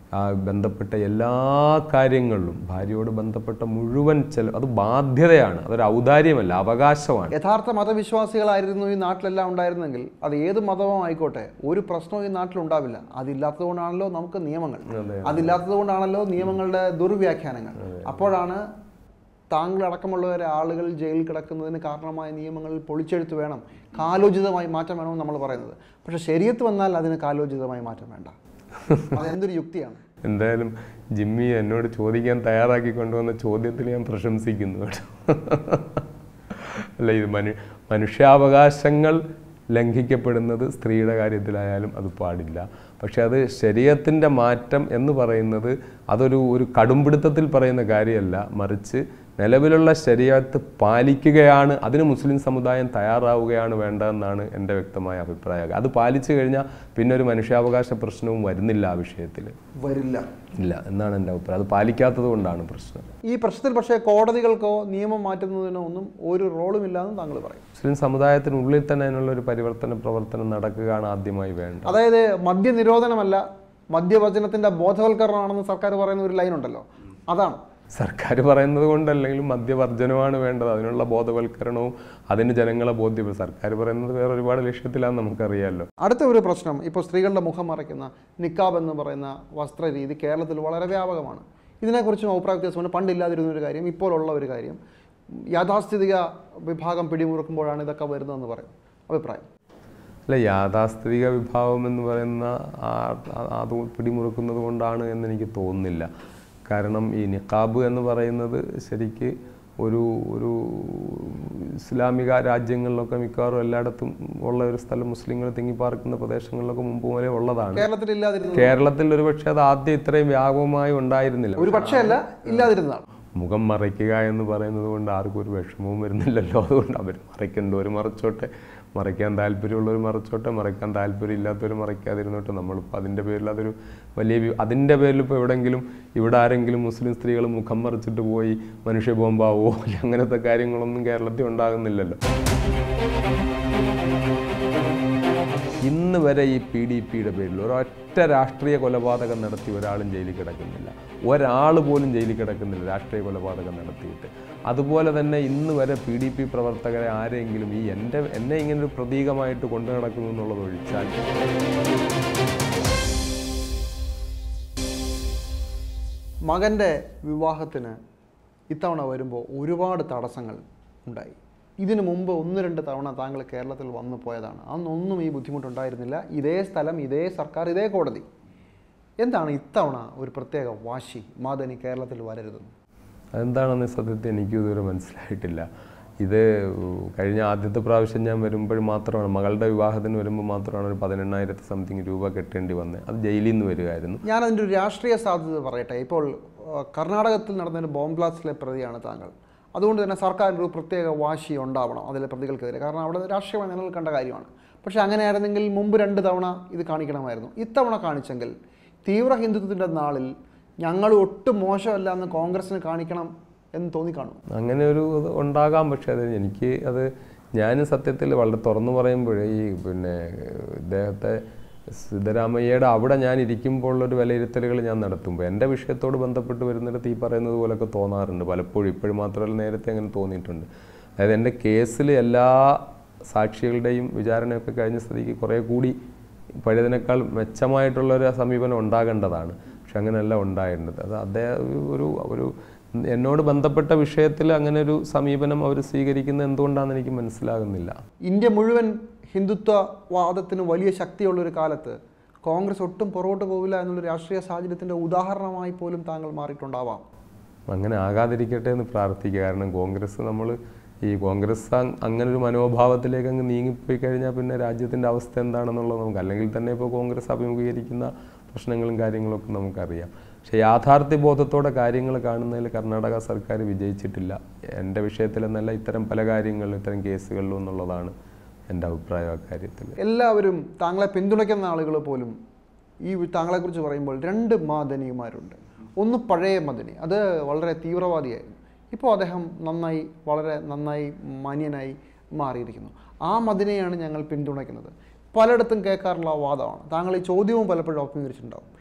[SPEAKER 2] ആ ബന്ധപ്പെട്ട എല്ലാ കാര്യങ്ങളിലും ഭാര്യയോട് ബന്ധപ്പെട്ട മുഴുവൻ ചെല അത് ബാധ്യതയാണ് അതൊരു ഔദാര്യമല്ല അവകാശമാണ്
[SPEAKER 1] യഥാർത്ഥ മതവിശ്വാസികളായിരുന്നു ഈ നാട്ടിലെല്ലാം ഉണ്ടായിരുന്നെങ്കിൽ അത് ഏത് മതവും ആയിക്കോട്ടെ ഒരു പ്രശ്നവും ഈ നാട്ടിലുണ്ടാവില്ല അതില്ലാത്തതുകൊണ്ടാണല്ലോ നമുക്ക് നിയമങ്ങൾ
[SPEAKER 2] അതെ.
[SPEAKER 1] അതില്ലാത്തതുകൊണ്ടാണല്ലോ നിയമങ്ങളുടെ ദുർവ്യാഖ്യാനങ്ങൾ അപ്പോഴാണ് താങ്കളടക്കമുള്ളവരെ ആളുകൾ ജയിലിൽ കിടക്കുന്നതിന് കാരണമായ നിയമങ്ങളിൽ പൊളിച്ചെഴുത്ത് വേണം കാലോചിതമായി മാറ്റം വേണമെന്ന് നമ്മൾ പറയുന്നത് പക്ഷേ ശരീരത്ത് വന്നാൽ അതിന് കാലോചിതമായി മാറ്റം വേണ്ട അതെന്തൊരു യുക്തിയാണ്
[SPEAKER 2] എന്തായാലും ജിമ്മി എന്നോട് ചോദിക്കാൻ തയ്യാറാക്കി കൊണ്ടുവന്ന ചോദ്യത്തിൽ ഞാൻ പ്രശംസിക്കുന്നു കേട്ടോ അല്ല ഇത് മനു മനുഷ്യാവകാശങ്ങൾ ലംഘിക്കപ്പെടുന്നത് സ്ത്രീയുടെ കാര്യത്തിലായാലും അത് പാടില്ല പക്ഷെ അത് ശരീരത്തിൻ്റെ മാറ്റം എന്ന് പറയുന്നത് അതൊരു ഒരു കടുംപിടുത്തത്തിൽ പറയുന്ന കാര്യമല്ല മറിച്ച് നിലവിലുള്ള ശരീരത്ത് പാലിക്കുകയാണ് അതിന് മുസ്ലിം സമുദായം തയ്യാറാവുകയാണ് വേണ്ടതെന്നാണ് എൻ്റെ വ്യക്തമായ അഭിപ്രായം അത് പാലിച്ചു കഴിഞ്ഞാൽ പിന്നെ ഒരു മനുഷ്യാവകാശ പ്രശ്നവും വരുന്നില്ല ആ വിഷയത്തിൽ
[SPEAKER 1] വരില്ല
[SPEAKER 2] ഇല്ല എന്നാണ് എൻ്റെ അഭിപ്രായം അത് പാലിക്കാത്തത് കൊണ്ടാണ് പ്രശ്നം
[SPEAKER 1] ഈ പ്രശ്നത്തിൽ പക്ഷേ കോടതികൾക്കോ നിയമം മാറ്റുന്നതിനോ ഒന്നും ഒരു റോളും ഇല്ലാന്ന് താങ്കൾ പറയും
[SPEAKER 2] മുസ്ലിം സമുദായത്തിനുള്ളിൽ തന്നെ അതിനുള്ള ഒരു പരിവർത്തന പ്രവർത്തനം നടക്കുകയാണ് ആദ്യമായി വേണ്ടത്
[SPEAKER 1] അതായത് മദ്യനിരോധനമല്ല മദ്യവചനത്തിന്റെ ബോധവൽക്കരണമാണെന്ന് സർക്കാർ പറയുന്ന ഒരു ലൈൻ ഉണ്ടല്ലോ അതാണ്
[SPEAKER 2] സർക്കാർ പറയുന്നത് കൊണ്ടല്ലെങ്കിലും മദ്യവർജനമാണ് വേണ്ടത് അതിനുള്ള ബോധവൽക്കരണവും അതിന് ജനങ്ങളെ ബോധ്യപ്പെടും സർക്കാർ പറയുന്നത് വേറെ ഒരുപാട് ലക്ഷ്യത്തിലാണെന്ന് നമുക്കറിയാമല്ലോ
[SPEAKER 1] അടുത്ത ഒരു പ്രശ്നം ഇപ്പോൾ സ്ത്രീകളുടെ മുഖം മറയ്ക്കുന്ന നിക്കാബ് എന്ന് പറയുന്ന വസ്ത്രരീതി കേരളത്തിൽ വളരെ വ്യാപകമാണ് ഇതിനെക്കുറിച്ചും അഭിപ്രായ വ്യത്യാസമുണ്ട് പണ്ടില്ലാതിരുന്ന ഒരു കാര്യം ഇപ്പോഴുള്ള ഒരു കാര്യം യാഥാസ്ഥിതിക വിഭാഗം പിടിമുറുക്കുമ്പോഴാണ് ഇതൊക്കെ വരുന്നതെന്ന് പറയും അഭിപ്രായം
[SPEAKER 2] അല്ല യാഥാസ്ഥിതിക വിഭാഗം എന്ന് പറയുന്ന ആ- ആ- അത് പിടിമുറുക്കുന്നത് കൊണ്ടാണ് എന്ന് എനിക്ക് തോന്നുന്നില്ല കാരണം ഈ നിക്കാബ് എന്ന് പറയുന്നത് ശരിക്ക് ഒരു ഒരു ഇസ്ലാമിക രാജ്യങ്ങളിലൊക്കെ മിക്കവാറും എല്ലായിടത്തും ഉള്ള ഒരു സ്ഥലം മുസ്ലിങ്ങൾ തിങ്ങിപ്പാർക്കുന്ന പ്രദേശങ്ങളിലൊക്കെ മുമ്പ് മുതലേ ഉള്ളതാണ്
[SPEAKER 1] കേരളത്തിൽ ഇല്ലാതിരുന്നത്
[SPEAKER 2] കേരളത്തിൽ ഒരുപക്ഷെ അത് ആദ്യം ഇത്രയും വ്യാപകമായി ഉണ്ടായിരുന്നില്ല
[SPEAKER 1] ഒരു പക്ഷേ അല്ല ഇല്ലാതിരുന്നതാണ്
[SPEAKER 2] മുഖം മറയ്ക്കുക എന്ന് പറയുന്നത് കൊണ്ട് ആർക്കും ഒരു വിഷമവും വരുന്നില്ലല്ലോ അതുകൊണ്ട് അവർ മറയ്ക്കേണ്ടവർ മറച്ചോട്ടെ മറയ്ക്കാൻ താല്പര്യമുള്ളവർ മറച്ചോട്ടെ മറയ്ക്കാൻ താല്പര്യമില്ലാത്തവർ മറയ്ക്കാതിരുന്നോട്ടെ നമ്മളിപ്പോൾ അതിൻ്റെ പേരിൽ അതൊരു വലിയ വി- അതിൻ്റെ പേരിൽ ഇപ്പോൾ എവിടെയെങ്കിലും ഇവിടെ ആരെങ്കിലും മുസ്ലിം സ്ത്രീകൾ മുഖം മറച്ചിട്ട് പോയി മനുഷ്യ ബോംബാവോ അല്ലെങ്കിൽ അങ്ങനത്തെ കാര്യങ്ങളൊന്നും കേരളത്തിൽ ഉണ്ടാകുന്നില്ലല്ലോ ഇന്ന് വരെ ഈ പി ഡി പിയുടെ പേരിൽ ഒരൊറ്റ രാഷ്ട്രീയ കൊലപാതകം നടത്തി ഒരാളും ജയിലിൽ കിടക്കുന്നില്ല ഒരാൾ പോലും ജയിലിൽ കിടക്കുന്നില്ല രാഷ്ട്രീയ കൊലപാതകം നടത്തിയിട്ട് അതുപോലെ തന്നെ ഇന്ന് വരെ പി ഡി പി പ്രവർത്തകരെ ആരെങ്കിലും ഈ എൻ്റെ എന്നെ ഇങ്ങനെ ഒരു പ്രതീകമായിട്ട് കൊണ്ടു നടക്കുന്നു എന്നുള്ളത് ഒഴിച്ചാൽ
[SPEAKER 1] മകൻ്റെ വിവാഹത്തിന് ഇത്തവണ വരുമ്പോൾ ഒരുപാട് തടസ്സങ്ങൾ ഉണ്ടായി ഇതിനു മുമ്പ് ഒന്ന് രണ്ട് തവണ താങ്കൾ കേരളത്തിൽ വന്നു പോയതാണ് അന്നൊന്നും ഈ ബുദ്ധിമുട്ടുണ്ടായിരുന്നില്ല ഇതേ സ്ഥലം ഇതേ സർക്കാർ ഇതേ കോടതി എന്താണ് ഇത്തവണ ഒരു പ്രത്യേക വാശി മാദനി കേരളത്തിൽ വരരുതെന്ന്
[SPEAKER 2] അതെന്താണെന്ന് സത്യത്തിൽ എനിക്കും ഇതുവരെ മനസ്സിലായിട്ടില്ല ഇത് കഴിഞ്ഞ ആദ്യത്തെ പ്രാവശ്യം ഞാൻ വരുമ്പോൾ മാത്രമാണ് മകളുടെ വിവാഹത്തിന് വരുമ്പോൾ മാത്രമാണ് ഒരു പതിനെണ്ണായിരത്തി സംതിങ് രൂപ കെട്ടേണ്ടി വന്നത് അത് ജയിലിൽ നിന്ന് വരികയായിരുന്നു
[SPEAKER 1] ഞാൻ അതിൻ്റെ ഒരു രാഷ്ട്രീയ സാധ്യത പറയട്ടെ ഇപ്പോൾ ആ, കർണാടകത്തിൽ നടന്നൊരു ബോംബ് ബ്ലാസ്റ്റിലെ പ്രതിയാണ് താങ്കൾ അതുകൊണ്ട് തന്നെ സർക്കാരിന് ഒരു പ്രത്യേക വാശി ഉണ്ടാവണം അതിലെ പ്രതികൾക്കെതിരെ കാരണം അവിടെ രാഷ്ട്രീയമായി നിലനിൽക്കേണ്ട കാര്യമാണ് പക്ഷേ അങ്ങനെയായിരുന്നെങ്കിൽ മുമ്പ് രണ്ട് തവണ ഇത് കാണിക്കണമായിരുന്നു ഇത്തവണ കാണിച്ചെങ്കിൽ തീവ്ര ഹിന്ദുത്വത്തിൻ്റെ നാളിൽ ഞങ്ങൾ ഒട്ടും മോശമല്ല എന്ന് കോൺഗ്രസിന് കാണിക്കണം എന്ന് തോന്നിക്കാണും
[SPEAKER 2] അങ്ങനെ ഒരു ഇത് ഉണ്ടാകാം പക്ഷേ അത് എനിക്ക് അത് ഞാൻ സത്യത്തിൽ വളരെ തുറന്നു പറയുമ്പോഴേ ഈ പിന്നെ ഇദ്ദേഹത്തെ സിദ്ധരാമയ്യയുടെ അവിടെ ഞാൻ ഇരിക്കുമ്പോൾ ഉള്ളൊരു വിലയിരുത്തലുകൾ ഞാൻ നടത്തുമ്പോൾ എൻ്റെ വിഷയത്തോട് ബന്ധപ്പെട്ട് വരുന്നിടത്ത് ഈ പറയുന്നത് പോലൊക്കെ തോന്നാറുണ്ട് പലപ്പോഴും ഇപ്പോഴും മാത്രമല്ല നേരത്തെ അങ്ങനെ തോന്നിയിട്ടുണ്ട് അതായത് എൻ്റെ കേസിൽ എല്ലാ സാക്ഷികളുടെയും വിചാരണയൊക്കെ കഴിഞ്ഞ സ്ഥിതിക്ക് കുറേ കൂടി പഴയതിനേക്കാൾ മെച്ചമായിട്ടുള്ളൊരു സമീപനം ഉണ്ടാകേണ്ടതാണ് പക്ഷെ അങ്ങനെയല്ല ഉണ്ടായിരുന്നത് അത് അദ്ദേഹം ഒരു ഒരു എന്നോട് ബന്ധപ്പെട്ട വിഷയത്തിൽ അങ്ങനെ ഒരു സമീപനം അവർ സ്വീകരിക്കുന്നത് എന്തുകൊണ്ടാണെന്ന് എനിക്ക് മനസ്സിലാകുന്നില്ല
[SPEAKER 1] ഇന്ത്യ മുഴുവൻ ഹിന്ദുത്വവാദത്തിന് വലിയ ശക്തിയുള്ള ഒരു കാലത്ത് കോൺഗ്രസ് ഒട്ടും പുറകോട്ട് പോവില്ല എന്നുള്ള രാഷ്ട്രീയ സാഹചര്യത്തിൻ്റെ ഉദാഹരണമായി പോലും താങ്കൾ മാറിയിട്ടുണ്ടാവാം
[SPEAKER 2] അങ്ങനെ ആകാതിരിക്കട്ടെ എന്ന് പ്രാർത്ഥിക്കുക കാരണം കോൺഗ്രസ് നമ്മൾ ഈ കോൺഗ്രസ് അങ് അങ്ങനെ ഒരു മനോഭാവത്തിലേക്ക് അങ്ങ് നീങ്ങിപ്പോയി കഴിഞ്ഞാൽ പിന്നെ രാജ്യത്തിൻ്റെ അവസ്ഥ എന്താണെന്നുള്ളത് നമുക്ക് അല്ലെങ്കിൽ തന്നെ ഇപ്പോൾ കോൺഗ്രസ് അഭിമുഖീകരിക്കുന്ന പ്രശ്നങ്ങളും കാര്യങ്ങളൊക്കെ നമുക്കറിയാം പക്ഷേ യാഥാർത്ഥ്യ ബോധത്തോടെ കാര്യങ്ങൾ കാണുന്നതിൽ കർണാടക സർക്കാർ വിജയിച്ചിട്ടില്ല എൻ്റെ വിഷയത്തിലെന്നല്ല ഇത്തരം പല കാര്യങ്ങളിലും ഇത്തരം കേസുകളിലും എന്നുള്ളതാണ് എൻ്റെ അഭിപ്രായം അക്കാര്യത്തിൽ
[SPEAKER 1] എല്ലാവരും താങ്കളെ പിന്തുണയ്ക്കുന്ന ആളുകൾ പോലും ഈ താങ്കളെക്കുറിച്ച് പറയുമ്പോൾ രണ്ട് മാദനിമാരുണ്ട് ഒന്ന് പഴയ മദനി അത് വളരെ തീവ്രവാദിയായിരുന്നു ഇപ്പോൾ അദ്ദേഹം നന്നായി വളരെ നന്നായി മാന്യനായി മാറിയിരിക്കുന്നു ആ മദിനെയാണ് ഞങ്ങൾ പിന്തുണയ്ക്കുന്നത് പലയിടത്തും കേൾക്കാറുള്ള വാദമാണ് താങ്കൾ ഈ ചോദ്യവും പലപ്പോഴും അഭിമുഖീകരിച്ചിട്ടുണ്ടാവും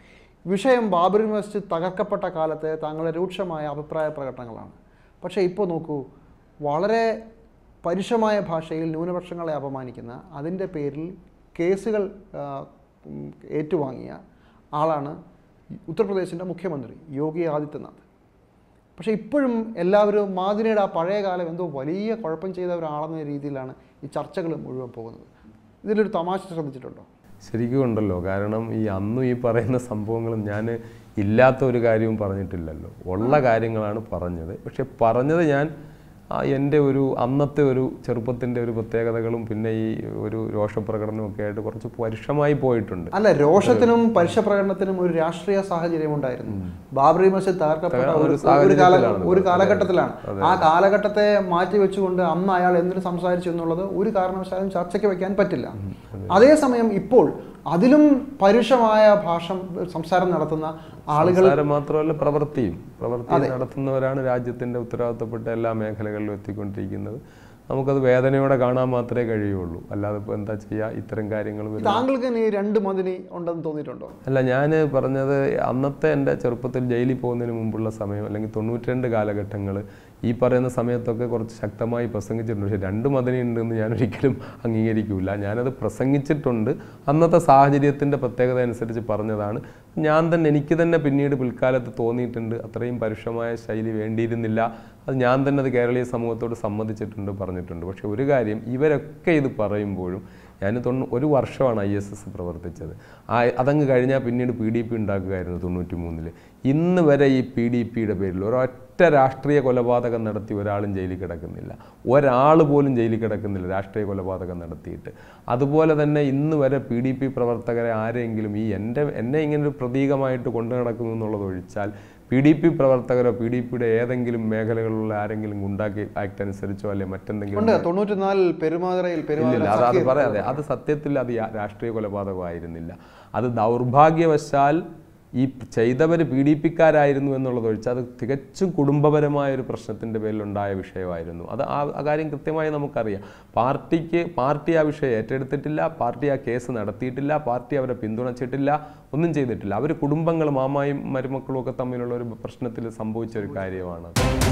[SPEAKER 1] വിഷയം ബാബറി മസ്ജിദ് തകർക്കപ്പെട്ട കാലത്തെ താങ്കളുടെ രൂക്ഷമായ അഭിപ്രായ പ്രകടനങ്ങളാണ് പക്ഷേ ഇപ്പോൾ നോക്കൂ വളരെ പരുഷമായ ഭാഷയിൽ ന്യൂനപക്ഷങ്ങളെ അപമാനിക്കുന്ന അതിൻ്റെ പേരിൽ കേസുകൾ ആ, ഉം, ഏറ്റുവാങ്ങിയ ആളാണ് ഉത്തർപ്രദേശിൻ്റെ മുഖ്യമന്ത്രി യോഗി ആദിത്യനാഥ് പക്ഷേ ഇപ്പോഴും എല്ലാവരും മാതിനിയുടെ ആ പഴയ കാലം എന്തോ വലിയ കുഴപ്പം ചെയ്ത ഒരാളെന്ന രീതിയിലാണ് ഈ ചർച്ചകൾ മുഴുവൻ പോകുന്നത് ഇതിലൊരു തമാശ ശ്രദ്ധിച്ചിട്ടുണ്ടോ
[SPEAKER 2] ശരിക്കും ഉണ്ടല്ലോ കാരണം ഈ അന്നും ഈ പറയുന്ന സംഭവങ്ങളും ഞാൻ ഇല്ലാത്ത ഒരു കാര്യവും പറഞ്ഞിട്ടില്ലല്ലോ ഉള്ള കാര്യങ്ങളാണ് പറഞ്ഞത് പക്ഷെ പറഞ്ഞത് ഞാൻ ആ എൻ്റെ ഒരു അന്നത്തെ ഒരു ചെറുപ്പത്തിൻ്റെ ഒരു പ്രത്യേകതകളും പിന്നെ ഈ ഒരു രോഷപ്രകടനവും ഒക്കെ ആയിട്ട് കുറച്ച് പരുഷമായി പോയിട്ടുണ്ട്
[SPEAKER 1] അല്ല രോഷത്തിനും പരുഷ പ്രകടനത്തിനും ഒരു രാഷ്ട്രീയ സാഹചര്യം ഉണ്ടായിരുന്നു ബാബറി മസ്ജിദ് തകർക്കപ്പെട്ട
[SPEAKER 2] തകർന്ന
[SPEAKER 1] ഒരു
[SPEAKER 2] ഒരു
[SPEAKER 1] ഒരു കാല
[SPEAKER 2] സാഹചര്യത്തിലാണ്
[SPEAKER 1] ഒരു കാലഘട്ടത്തിലാണ് ആ കാലഘട്ടത്തെ മാറ്റി വെച്ചുകൊണ്ട് അന്ന് അയാൾ എന്തിനു സംസാരിച്ചു എന്നുള്ളത് ഒരു കാരണവശാലും ചർച്ചയ്ക്ക് വെക്കാൻ പറ്റില്ല അതേസമയം ഇപ്പോൾ അതിലും പരുഷമായ ഭാഷ സംസാരം നടത്തുന്ന ആളുകൾ
[SPEAKER 2] സംസാരം മാത്രമല്ല പ്രവൃത്തിയും പ്രവൃത്തി നടത്തുന്നവരാണ് രാജ്യത്തിൻ്റെ ഉത്തരവാദിത്തപ്പെട്ട എല്ലാ മേഖലകളിലും എത്തിക്കൊണ്ടിരിക്കുന്നത് നമുക്കത് വേദനയോടെ കാണാൻ മാത്രമേ കഴിയുള്ളൂ അല്ലാതെ ഇപ്പോൾ എന്താ ചെയ്യുക ഇത്തരം കാര്യങ്ങൾ വരുമ്പോൾ
[SPEAKER 1] താങ്കൾക്ക് ഇനി രണ്ട് മതിനി ഉണ്ടെന്ന് തോന്നിയിട്ടുണ്ടോ
[SPEAKER 2] അല്ല ഞാൻ പറഞ്ഞത് അന്നത്തെ എൻ്റെ ചെറുപ്പത്തിൽ ജയിലിൽ പോകുന്നതിന് മുമ്പുള്ള സമയം അല്ലെങ്കിൽ തൊണ്ണൂറ്റി രണ്ട് കാലഘട്ടങ്ങൾ ഈ പറയുന്ന സമയത്തൊക്കെ കുറച്ച് ശക്തമായി പ്രസംഗിച്ചിട്ടുണ്ട് പക്ഷേ രണ്ട് മദനി ഉണ്ടെന്ന് ഞാൻ ഒരിക്കലും അംഗീകരിക്കില്ല ഞാനത് പ്രസംഗിച്ചിട്ടുണ്ട് അന്നത്തെ സാഹചര്യത്തിൻ്റെ പ്രത്യേകത അനുസരിച്ച് പറഞ്ഞതാണ് ഞാൻ തന്നെ എനിക്ക് തന്നെ പിന്നീട് പിൽക്കാലത്ത് തോന്നിയിട്ടുണ്ട് അത്രയും പരുഷമായ ശൈലി വേണ്ടിയിരുന്നില്ല അത് ഞാൻ തന്നെ അത് കേരളീയ സമൂഹത്തോട് സമ്മതിച്ചിട്ടുണ്ട് പറഞ്ഞിട്ടുണ്ട് പക്ഷേ ഒരു കാര്യം ഇവരൊക്കെ ഇത് പറയുമ്പോഴും ഞാൻ തൊണ്ണൂ ഒരു വർഷമാണ് ഐ എസ് എസ് പ്രവർത്തിച്ചത് ആ അതങ്ങ് കഴിഞ്ഞാൽ പിന്നീട് പി ഡി പി ഉണ്ടാക്കുകയായിരുന്നു തൊണ്ണൂറ്റി മൂന്നിൽ ഇന്ന് വരെ ഈ പി ഡി പിയുടെ പേരിൽ ഒരൊറ്റ രാഷ്ട്രീയ കൊലപാതകം നടത്തി ഒരാളും ജയിലിൽ കിടക്കുന്നില്ല ഒരാൾ പോലും ജയിലിൽ കിടക്കുന്നില്ല രാഷ്ട്രീയ കൊലപാതകം നടത്തിയിട്ട് അതുപോലെ തന്നെ ഇന്ന് വരെ പി ഡി പി പ്രവർത്തകരെ ആരെങ്കിലും ഈ എൻ്റെ എന്നെ ഇങ്ങനെ ഒരു പ്രതീകമായിട്ട് കൊണ്ടു നടക്കുന്നു എന്നുള്ളത് ഒഴിച്ചാൽ പി ഡി പി പ്രവർത്തകരോ പി ഡി പിയുടെ ഏതെങ്കിലും മേഖലകളിലുള്ള ആരെങ്കിലും ഉണ്ടാക്കി ആക്ട് അനുസരിച്ചോ അല്ലെങ്കിൽ മറ്റെന്തെങ്കിലും
[SPEAKER 1] ഉണ്ട് തൊണ്ണൂറ്റിനാലിൽ പെരുമാതിരയിൽ
[SPEAKER 2] ഇല്ലില്ല
[SPEAKER 1] പെരുമാതിര
[SPEAKER 2] അത് അത് പറയാതെ അത് സത്യത്തിൽ അത് യാ- രാഷ്ട്രീയ കൊലപാതകമായിരുന്നില്ല അത് ദൗർഭാഗ്യവശാൽ ഈ ചെയ്തവർ പീഡിപ്പിക്കാരായിരുന്നു എന്നുള്ളത് ഒഴിച്ച് അത് തികച്ചും കുടുംബപരമായ ഒരു പ്രശ്നത്തിൻ്റെ പേരിലുണ്ടായ വിഷയമായിരുന്നു അത് ആ ആ കാര്യം കൃത്യമായി നമുക്കറിയാം പാർട്ടിക്ക് പാർട്ടി ആ വിഷയം ഏറ്റെടുത്തിട്ടില്ല പാർട്ടി ആ കേസ് നടത്തിയിട്ടില്ല പാർട്ടി അവരെ പിന്തുണച്ചിട്ടില്ല ഒന്നും ചെയ്തിട്ടില്ല അവർ കുടുംബങ്ങൾ മാമായും മരുമക്കളും ഒക്കെ തമ്മിലുള്ള ഒരു പ്രശ്നത്തിൽ സംഭവിച്ച ഒരു കാര്യമാണ്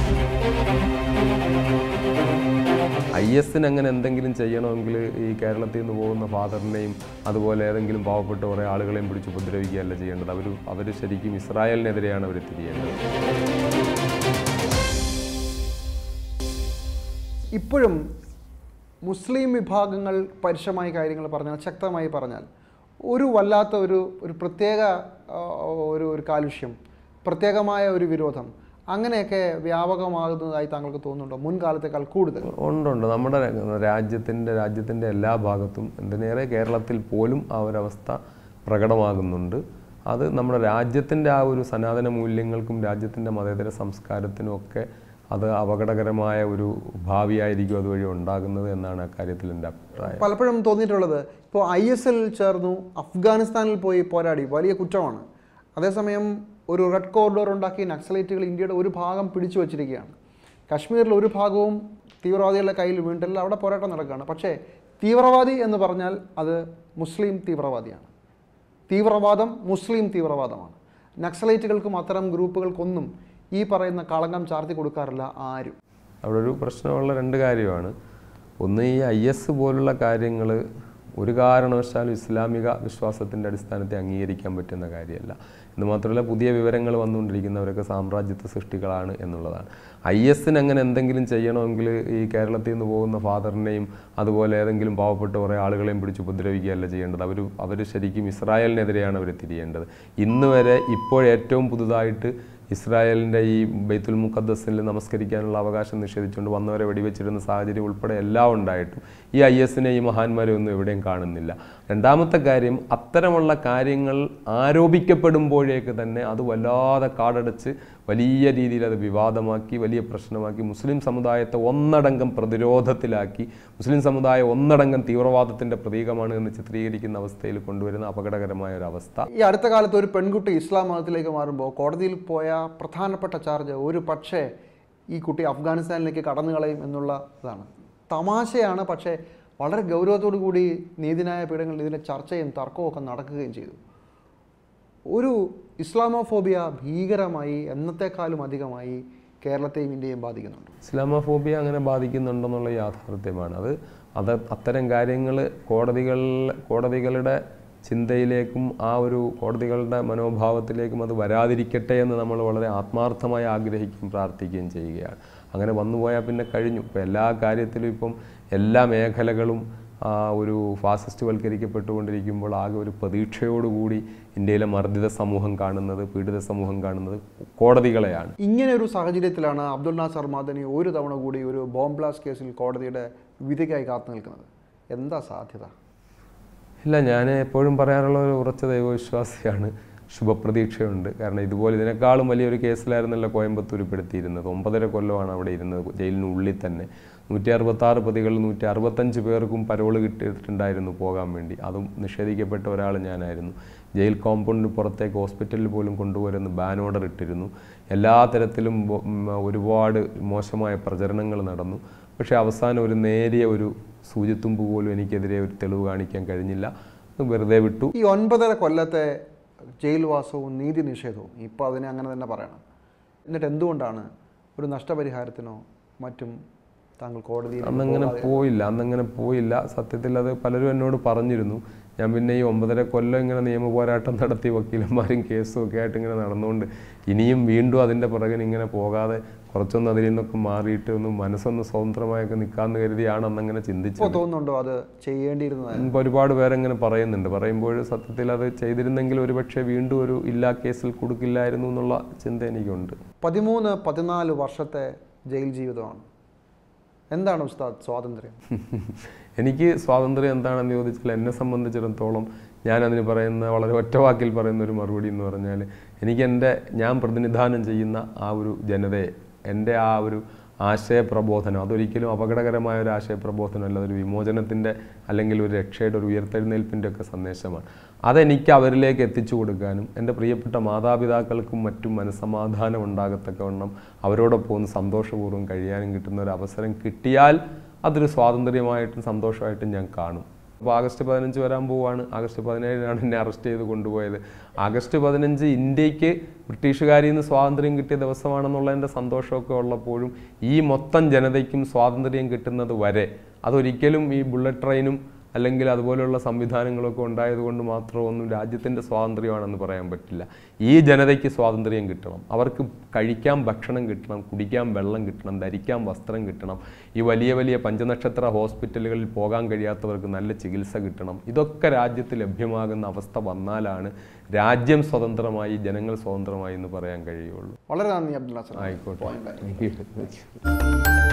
[SPEAKER 2] ഐ എസിന് അങ്ങനെ എന്തെങ്കിലും ചെയ്യണമെങ്കിൽ ഈ കേരളത്തിൽ നിന്ന് പോകുന്ന ഫാദറിനെയും അതുപോലെ ഏതെങ്കിലും പാവപ്പെട്ട കുറേ ആളുകളെയും പിടിച്ച് ഉപദ്രവിക്കുകയല്ല ചെയ്യേണ്ടത് അവർ അവർ ശരിക്കും ഇസ്രായേലിനെതിരെയാണ് അവർ തിരിയേണ്ടത്
[SPEAKER 1] ഇപ്പോഴും മുസ്ലിം വിഭാഗങ്ങൾ പരുഷമായ കാര്യങ്ങൾ പറഞ്ഞാൽ ശക്തമായി പറഞ്ഞാൽ ഒരു വല്ലാത്ത ഒരു ഒരു പ്രത്യേക ആ, ഒരു ഒരു കാലുഷ്യം പ്രത്യേകമായ ഒരു വിരോധം അങ്ങനെയൊക്കെ വ്യാപകമാകുന്നതായി താങ്കൾക്ക് തോന്നുന്നുണ്ടോ മുൻകാലത്തേക്കാൾ കൂടുതൽ
[SPEAKER 2] ഉണ്ടുണ്ട് നമ്മുടെ രാജ്യത്തിൻ്റെ രാജ്യത്തിൻ്റെ എല്ലാ ഭാഗത്തും എന്തിനേറെ കേരളത്തിൽ പോലും ആ ഒരവസ്ഥ പ്രകടമാകുന്നുണ്ട് അത് നമ്മുടെ രാജ്യത്തിൻ്റെ ആ ഒരു സനാതന മൂല്യങ്ങൾക്കും രാജ്യത്തിൻ്റെ മതേതര സംസ്കാരത്തിനും ഒക്കെ അത് അപകടകരമായ ഒരു ഭാവിയായിരിക്കും അതുവഴി ഉണ്ടാകുന്നത് എന്നാണ് അക്കാര്യത്തിൽ എൻ്റെ അഭിപ്രായം
[SPEAKER 1] പലപ്പോഴും തോന്നിയിട്ടുള്ളത് ഇപ്പോൾ ഐ എസ് എൽ ചേർന്നു അഫ്ഗാനിസ്ഥാനിൽ പോയി പോരാടി വലിയ കുറ്റമാണ് അതേസമയം ഒരു റെഡ് കോറിഡോർ ഉണ്ടാക്കി നക്സലൈറ്റുകൾ ഇന്ത്യയുടെ ഒരു ഭാഗം പിടിച്ചു വച്ചിരിക്കുകയാണ് കശ്മീരിൽ ഒരു ഭാഗവും തീവ്രവാദികളുടെ കയ്യിൽ വീണ്ടില്ല അവിടെ പോരാട്ടം നടക്കുകയാണ് പക്ഷേ തീവ്രവാദി എന്ന് പറഞ്ഞാൽ അത് മുസ്ലിം തീവ്രവാദിയാണ് തീവ്രവാദം മുസ്ലിം തീവ്രവാദമാണ് നക്സലൈറ്റുകൾക്കും അത്തരം ഗ്രൂപ്പുകൾക്കൊന്നും ഈ പറയുന്ന കളങ്കം ചാർത്തി കൊടുക്കാറില്ല ആരും
[SPEAKER 2] അവിടെ ഒരു പ്രശ്നമുള്ള രണ്ട് കാര്യമാണ് ഒന്ന് ഈ ഐ എസ് പോലുള്ള കാര്യങ്ങൾ ഒരു കാരണവശാലും ഇസ്ലാമിക വിശ്വാസത്തിൻ്റെ അടിസ്ഥാനത്തെ അംഗീകരിക്കാൻ പറ്റുന്ന കാര്യമല്ല എന്ന് മാത്രമല്ല പുതിയ വിവരങ്ങൾ വന്നുകൊണ്ടിരിക്കുന്നവരൊക്കെ സാമ്രാജ്യത്വ സൃഷ്ടികളാണ് എന്നുള്ളതാണ് ഐ എസിന് അങ്ങനെ എന്തെങ്കിലും ചെയ്യണമെങ്കിൽ ഈ കേരളത്തിൽ നിന്ന് പോകുന്ന ഫാദറിനെയും അതുപോലെ ഏതെങ്കിലും പാവപ്പെട്ട കുറേ ആളുകളെയും പിടിച്ച് ഉപദ്രവിക്കുകയല്ല ചെയ്യേണ്ടത് അവർ അവർ ശരിക്കും ഇസ്രായേലിനെതിരെയാണ് അവർ തിരിയേണ്ടത് ഇന്ന് വരെ ഇപ്പോൾ ഏറ്റവും പുതുതായിട്ട് ഇസ്രായേലിൻ്റെ ഈ ബൈത്തുൽ മുഖദ്ദസിൽ നമസ്കരിക്കാനുള്ള അവകാശം നിഷേധിച്ചുകൊണ്ട് വന്നവരെ വെടിവെച്ചിരുന്ന സാഹചര്യം ഉൾപ്പെടെ എല്ലാം ഉണ്ടായിട്ടും ഈ ഐ എസിനെ ഈ മഹാന്മാരെ ഒന്നും എവിടെയും കാണുന്നില്ല രണ്ടാമത്തെ കാര്യം അത്തരമുള്ള കാര്യങ്ങൾ ആരോപിക്കപ്പെടുമ്പോഴേക്ക് തന്നെ അത് വല്ലാതെ കാടടച്ച് വലിയ രീതിയിൽ അത് വിവാദമാക്കി വലിയ പ്രശ്നമാക്കി മുസ്ലിം സമുദായത്തെ ഒന്നടങ്കം പ്രതിരോധത്തിലാക്കി മുസ്ലിം സമുദായം ഒന്നടങ്കം തീവ്രവാദത്തിൻ്റെ പ്രതീകമാണ് എന്ന് ചിത്രീകരിക്കുന്ന അവസ്ഥയിൽ കൊണ്ടുവരുന്ന അപകടകരമായ ഒരു അവസ്ഥ
[SPEAKER 1] ഈ അടുത്ത കാലത്ത് ഒരു പെൺകുട്ടി ഇസ്ലാം മതത്തിലേക്ക് മാറുമ്പോൾ കോടതിയിൽ പോയ പ്രധാനപ്പെട്ട ചാർജ് ഒരു പക്ഷേ ഈ കുട്ടി അഫ്ഗാനിസ്ഥാനിലേക്ക് കടന്നു കളയും എന്നുള്ള ഇതാണ് തമാശയാണ് പക്ഷേ വളരെ ഗൗരവത്തോടു കൂടി നീതിന്യായ പീഠങ്ങളിൽ ഇതിൻ്റെ ചർച്ചയും തർക്കവും ഒക്കെ നടക്കുകയും ചെയ്തു ഒരു ഇസ്ലാമോഫോബിയ ഭീകരമായി എന്നത്തെക്കാളും അധികമായി കേരളത്തെയും ഇന്ത്യയും ബാധിക്കുന്നുണ്ട്
[SPEAKER 2] ഇസ്ലാമോഫോബിയ അങ്ങനെ ബാധിക്കുന്നുണ്ടെന്നുള്ള യാഥാർത്ഥ്യമാണ് അത് അത് അത്തരം കാര്യങ്ങൾ കോടതികൾ കോടതികളുടെ ചിന്തയിലേക്കും ആ ഒരു കോടതികളുടെ മനോഭാവത്തിലേക്കും അത് വരാതിരിക്കട്ടെ എന്ന് നമ്മൾ വളരെ ആത്മാർത്ഥമായി ആഗ്രഹിക്കുകയും പ്രാർത്ഥിക്കുകയും ചെയ്യുകയാണ് അങ്ങനെ വന്നുപോയാൽ പിന്നെ കഴിഞ്ഞു ഇപ്പം എല്ലാ കാര്യത്തിലും ഇപ്പം എല്ലാ മേഖലകളും ആ ഒരു ഫാസിസ്റ്റ് വൽക്കരിക്കപ്പെട്ടുകൊണ്ടിരിക്കുമ്പോൾ ആകെ ഒരു പ്രതീക്ഷയോടുകൂടി ഇന്ത്യയിലെ മർദ്ദിത സമൂഹം കാണുന്നത് പീഡിത സമൂഹം കാണുന്നത് കോടതികളെയാണ്
[SPEAKER 1] ഇങ്ങനെ ഒരു സാഹചര്യത്തിലാണ് അബ്ദുൽ നാസർ മാദനി ഒരു തവണ കൂടി ഒരു ബോംബ് ബ്ലാസ്റ്റ് കേസിൽ കോടതിയുടെ വിധിക്കായി കാത്തു നിൽക്കുന്നത് എന്താ സാധ്യത
[SPEAKER 2] ഇല്ല ഞാൻ എപ്പോഴും പറയാറുള്ള ഒരു ഉറച്ച ദൈവവിശ്വാസിയാണ് ശുഭപ്രതീക്ഷയുണ്ട് കാരണം ഇതുപോലെ ഇതിനേക്കാളും വലിയൊരു കേസിലായിരുന്നല്ലോ കോയമ്പത്തൂർ പെടുത്തിയിരുന്നത് ഒമ്പതര കൊല്ലമാണ് അവിടെ ഇരുന്നത് ജയിലിനുള്ളിൽ തന്നെ നൂറ്റി അറുപത്താറ് പ്രതികളിൽ നൂറ്റി അറുപത്തഞ്ച് പേർക്കും പരോള് കിട്ടിയിട്ടുണ്ടായിരുന്നു പോകാൻ വേണ്ടി അതും നിഷേധിക്കപ്പെട്ട ഒരാൾ ഞാനായിരുന്നു ജയിൽ കോമ്പൗണ്ടിന് പുറത്തേക്ക് ഹോസ്പിറ്റലിൽ പോലും കൊണ്ടുപോരുന്ന ബാൻ ഓർഡർ ഇട്ടിരുന്നു എല്ലാ തരത്തിലും ബോ- ഉം, ഒരുപാട് മോശമായ പ്രചരണങ്ങൾ നടന്നു പക്ഷേ അവസാനം ഒരു നേരിയ ഒരു സൂചിത്തുമ്പ് പോലും എനിക്കെതിരെ ഒരു തെളിവ് കാണിക്കാൻ കഴിഞ്ഞില്ല അത് വെറുതെ വിട്ടു
[SPEAKER 1] ഈ ഒൻപതര കൊല്ലത്തെ ജയിൽവാസവും നീതി നിഷേധവും ഇപ്പോൾ അതിനെ അങ്ങനെ തന്നെ പറയണം എന്നിട്ട് എന്തുകൊണ്ടാണ് ഒരു നഷ്ടപരിഹാരത്തിനോ മറ്റും താങ്കൾ കോടതിയിൽ
[SPEAKER 2] അന്നങ്ങനെ പോയില്ല അന്നങ്ങനെ പോയില്ല സത്യത്തിൽ അത് പലരും എന്നോട് പറഞ്ഞിരുന്നു ഞാൻ പിന്നെ ഈ ഒമ്പതര കൊല്ലം ഇങ്ങനെ നിയമ പോരാട്ടം നടത്തി വക്കീലന്മാരും കേസും ഒക്കെ ആയിട്ട് ഇങ്ങനെ നടന്നുകൊണ്ട് ഇനിയും വീണ്ടും അതിൻ്റെ പുറകിന് ഇങ്ങനെ പോകാതെ കുറച്ചൊന്ന് അതിൽ നിന്നൊക്കെ മാറിയിട്ട് ഒന്ന് മനസ്സൊന്ന് സ്വതന്ത്രമായൊക്കെ നിൽക്കാമെന്ന് കരുതിയാണ് അന്നങ്ങനെ ചിന്തിച്ചത്
[SPEAKER 1] ഇപ്പോൾ തോന്നുന്നുണ്ടോ അത് ചെയ്യേണ്ടിയിരുന്നതായിരുന്നു
[SPEAKER 2] ഇപ്പൊ ഒരുപാട് പേരങ്ങനെ പറയുന്നുണ്ട് പറയുമ്പോൾ സത്യത്തിൽ അത് ചെയ്തിരുന്നെങ്കിൽ ഒരുപക്ഷെ വീണ്ടും ഒരു ഇല്ലാ കേസിൽ കൊടുക്കില്ലായിരുന്നു എന്നുള്ള ചിന്ത എനിക്കുണ്ട്
[SPEAKER 1] പതിമൂന്ന് പതിനാല് വർഷത്തെ ജയിൽ ജീവിതമാണ് എന്താണ് ഉസ്താദ് സ്വാതന്ത്ര്യം
[SPEAKER 2] എനിക്ക് സ്വാതന്ത്ര്യം എന്താണെന്ന് ചോദിച്ചാൽ എന്നെ സംബന്ധിച്ചിടത്തോളം ഞാൻ അതിന് പറയുന്ന വളരെ ഒറ്റ വാക്കിൽ പറയുന്ന ഒരു മറുപടി എന്ന് പറഞ്ഞാൽ എനിക്ക് എൻ്റെ ഞാൻ പ്രതിനിധാനം ചെയ്യുന്ന ആ ഒരു ജനതയെ എൻ്റെ ആ ഒരു ആശയപ്രബോധനം അതൊരിക്കലും അപകടകരമായ ഒരു ആശയപ്രബോധനമല്ല അതൊരു വിമോചനത്തിൻ്റെ അല്ലെങ്കിൽ ഒരു രക്ഷയുടെ ഒരു ഉയർത്തെഴുന്നേൽപ്പിൻ്റെ ഒക്കെ സന്ദേശമാണ് അതെനിക്ക് അവരിലേക്ക് എത്തിച്ചു കൊടുക്കാനും എൻ്റെ പ്രിയപ്പെട്ട മാതാപിതാക്കൾക്കും മറ്റും മനസ്സമാധാനം ഉണ്ടാകത്തക്കവണ്ണം അവരോടൊപ്പം ഒന്ന് സന്തോഷപൂർവ്വം കഴിയാനും കിട്ടുന്ന ഒരു അവസരം കിട്ടിയാൽ അതൊരു സ്വാതന്ത്ര്യമായിട്ടും സന്തോഷമായിട്ടും ഞാൻ കാണും അപ്പോൾ ആഗസ്റ്റ് പതിനഞ്ച് വരാൻ പോവുകയാണ് ആഗസ്റ്റ് പതിനേഴിനാണ് എന്നെ അറസ്റ്റ് ചെയ്ത് കൊണ്ടുപോയത് ആഗസ്റ്റ് പതിനഞ്ച് ഇന്ത്യക്ക് ബ്രിട്ടീഷുകാരിൽ നിന്ന് സ്വാതന്ത്ര്യം കിട്ടിയ ദിവസമാണെന്നുള്ളതിൻ്റെ സന്തോഷമൊക്കെ ഉള്ളപ്പോഴും ഈ മൊത്തം ജനതയ്ക്കും സ്വാതന്ത്ര്യം കിട്ടുന്നത് വരെ അതൊരിക്കലും ഈ ബുള്ളറ്റ് ട്രെയിനും അല്ലെങ്കിൽ അതുപോലെയുള്ള സംവിധാനങ്ങളൊക്കെ ഉണ്ടായതുകൊണ്ട് മാത്രമൊന്നും രാജ്യത്തിൻ്റെ സ്വാതന്ത്ര്യമാണെന്ന് പറയാൻ പറ്റില്ല ഈ ജനതയ്ക്ക് സ്വാതന്ത്ര്യം കിട്ടണം അവർക്ക് കഴിക്കാൻ ഭക്ഷണം കിട്ടണം കുടിക്കാൻ വെള്ളം കിട്ടണം ധരിക്കാൻ വസ്ത്രം കിട്ടണം ഈ വലിയ വലിയ പഞ്ചനക്ഷത്ര ഹോസ്പിറ്റലുകളിൽ പോകാൻ കഴിയാത്തവർക്ക് നല്ല ചികിത്സ കിട്ടണം ഇതൊക്കെ രാജ്യത്ത് ലഭ്യമാകുന്ന അവസ്ഥ വന്നാലാണ് രാജ്യം സ്വതന്ത്രമായി ജനങ്ങൾ സ്വതന്ത്രമായി എന്ന് പറയാൻ കഴിയുള്ളൂ
[SPEAKER 1] വളരെ നന്ദി അബ്ദുൽ നാസർ
[SPEAKER 2] ആയിക്കോട്ടെ
[SPEAKER 1] Point blank.
[SPEAKER 2] Thank you